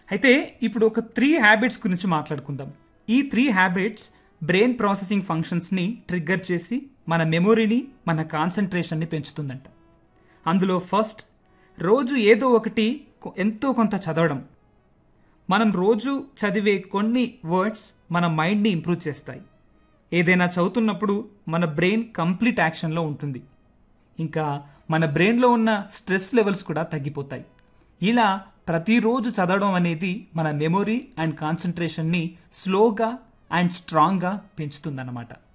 అయితే ఇప్పుడు ఒక త్రీ హ్యాబిట్స్ గురించి మాట్లాడుకుందాం ఈ త్రీ హ్యాబిట్స్ బ్రెయిన్ ప్రాసెసింగ్ ఫంక్షన్స్ని ట్రిగ్గర్ చేసి మన మెమొరీని మన కాన్సన్ట్రేషన్ని పెంచుతుందంట అందులో ఫస్ట్ రోజు ఏదో ఒకటి కొ- ఎంతో కొంత చదవడం మనం రోజు చదివే కొన్ని వర్డ్స్ మన మైండ్ని ఇంప్రూవ్ చేస్తాయి ఏదైనా చదువుతున్నప్పుడు మన బ్రెయిన్ కంప్లీట్ యాక్షన్లో ఉంటుంది ఇంకా మన బ్రెయిన్లో ఉన్న స్ట్రెస్ లెవెల్స్ కూడా తగ్గిపోతాయి ఇలా ప్రతిరోజు చదవడం అనేది మన మెమొరీ అండ్ కాన్సన్ట్రేషన్ని స్లోగా అండ్ స్ట్రాంగ్గా పెంచుతుందన్నమాట